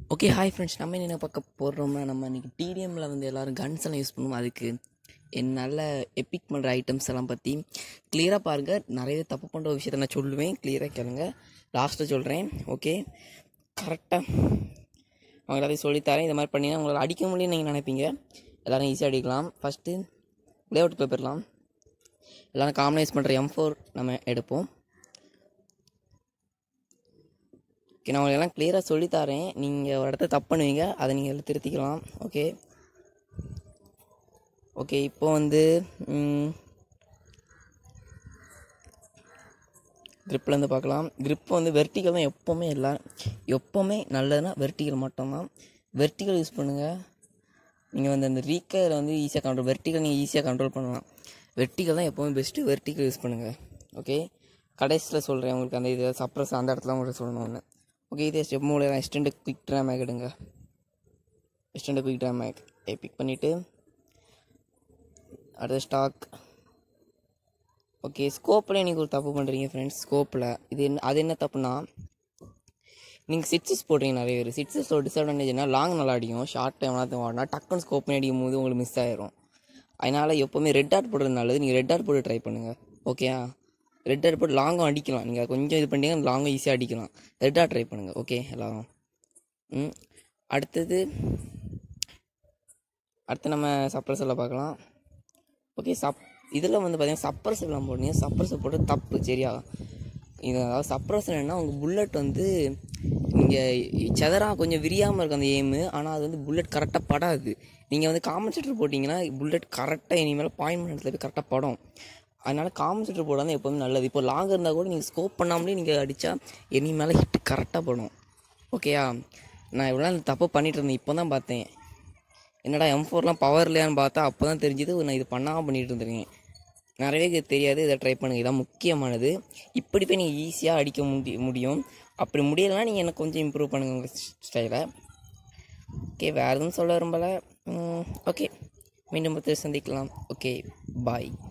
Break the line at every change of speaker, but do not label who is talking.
okay hi friends நம்ம என்ன பார்க்க போடுறோம்னா நம்ம இன்றைக்கி டிடிஎம்மில் வந்து எல்லோரும் கன்ஸ் எல்லாம் யூஸ் பண்ணுவோம் அதுக்கு என் நல்ல எப்பிக் பண்ணுற ஐட்டம்ஸ் எல்லாம் பற்றி கிளியராக பாருங்கள் நிறைய தப்பு பண்ணுற விஷயத்த நான் சொல்லுவேன் கிளியராக கேளுங்க லாஸ்ட்டில் சொல்கிறேன் ஓகே கரெக்டாக அவங்க எல்லாத்தையும் சொல்லித்தரேன் இந்த மாதிரி பண்ணினா உங்களால் அடிக்க முடியும்னு நீங்கள் நினைப்பீங்க எல்லோரும் ஈஸியாக அடிக்கலாம் ஃபஸ்ட்டு லேஅவுட்டுக்குள்ளே போயிடலாம் எல்லோரும் காமனைஸ் பண்ணுற எம் ஃபோர் நம்ம எடுப்போம் ஓகே நான் உங்களுக்கு எல்லாம் கிளியராக சொல்லித்தரேன் நீங்கள் ஒரு இடத்த தப்பு பண்ணுவீங்க அதை நீங்கள் திருத்திக்கலாம் ஓகே ஓகே இப்போ வந்து கிரிப்லேருந்து பார்க்கலாம் grip வந்து வெர்டிகல் தான் எப்போவுமே எல்லாம் எப்போவுமே நல்லதுன்னா வெர்டிகல் மட்டும்தான் வெர்டிகல் யூஸ் பண்ணுங்கள் நீங்கள் வந்து அந்த ரீக்கரில் வந்து ஈஸியாக கண்ட்ரோல் வெர்டிகல் நீங்கள் ஈஸியாக கண்ட்ரோல் பண்ணலாம் வெர்டிகல் தான் எப்போவுமே பெஸ்ட்டு வெர்டிகல் யூஸ் பண்ணுங்கள் ஓகே கடைசியில் சொல்கிறேன் உங்களுக்கு அந்த இது சப்ரஸ் அந்த இடத்துல உங்களுக்கு சொல்லணும்னு ஓகே இதே ஸ்டெப் மூலம் எக்ஸ்டெண்ட் குயிக் ட்ராம் மேக் எடுங்க extend quick tram make pick பண்ணிவிட்டு அடுத்த ஸ்டாக் ஓகே ஸ்கோப்பில் நீங்கள் ஒரு தப்பு பண்ணுறீங்க ஃப்ரெண்ட்ஸ் ஸ்கோப்பில் இது என்ன அது என்ன தப்புனா நீங்கள் சிட்ஸஸ் போடுறீங்க நிறைய பேர் சிட்ஸஸோட டிஸ்அட்வான்டேஜ்னா லாங் நல்லா அடிக்கும் ஷார்ட் டைம் எல்லாத்தையும் வாடினா டக்குன்னு ஸ்கோப் பண்ணி அடிக்கும் போது உங்களுக்கு மிஸ் ஆயிரும் அதனால் எப்போவுமே ரெட் டாட் போடுறது நல்லது நீங்கள் ரெட் டாட் போட்டு ட்ரை பண்ணுங்கள் ஓகேயா ரெட் டாட் போட்டு லாங்கும் அடிக்கலாம் நீங்கள் கொஞ்சம் இது பண்ணிட்டீங்கன்னா லாங்கும் ஈஸியாக அடிக்கலாம் ரெட் டாட் ட்ரை பண்ணுங்கள் ஓகே எல்லாரும் ம் அடுத்தது அடுத்து நம்ம சப்ரஸரில் பார்க்கலாம் ஓகே சப் இதில் வந்து பார்த்தீங்கன்னா சப்ரஸர்லாம் போடுறீங்க சப்ரஸர் போட்டு தப்பு சரியா இது அதாவது சப்ரஸர் என்ன உங்கள் புல்லட் வந்து நீங்கள் செதறா கொஞ்சம் விரியாமல் இருக்கும் அந்த எய்மு ஆனால் அது வந்து புல்லட் கரெக்டாக படாது நீங்கள் வந்து காம்பன்சேட்டர் போட்டிங்கன்னா புல்லட் கரெக்டாக இனிமேல் பாயிண்ட் இடத்துல போய் கரெக்டாக படும் அதனால் காம்பன்சேட்டர் போடாதான் எப்போவுமே நல்லது இப்போ லாங் இருந்தால் கூட நீங்கள் ஸ்கோப் பண்ணாமலே நீங்கள் அடித்தா இனி மேலே ஹிட் கரெக்டாக படும் ஓகேயா நான் இவ்வளோ நாள் தப்பு பண்ணிட்டு இருந்தேன் இப்போ தான் பார்த்தேன் என்னடா எம் ஃபோர்லாம் பவர் இல்லையான்னு பார்த்தா அப்போ தான் தெரிஞ்சது நான் இது பண்ணாமல் பண்ணிட்டு இருந்திருக்கேன் நிறைய பேருக்கு தெரியாது இதை ட்ரை பண்ணுங்கள் இதான் முக்கியமானது இப்படி போய் நீங்கள் ஈஸியாக அடிக்க முடி முடியும் அப்படி முடியலைன்னா நீங்கள் எனக்கு கொஞ்சம் இம்ப்ரூவ் பண்ணுங்கள் உங்கள் ஸ்டைலை ஓகே வேறு எதுவும் சொல்ல விரும்பலை ஓகே மீண்டும் ஒருத்தர் சந்திக்கலாம் ஓகே பாய்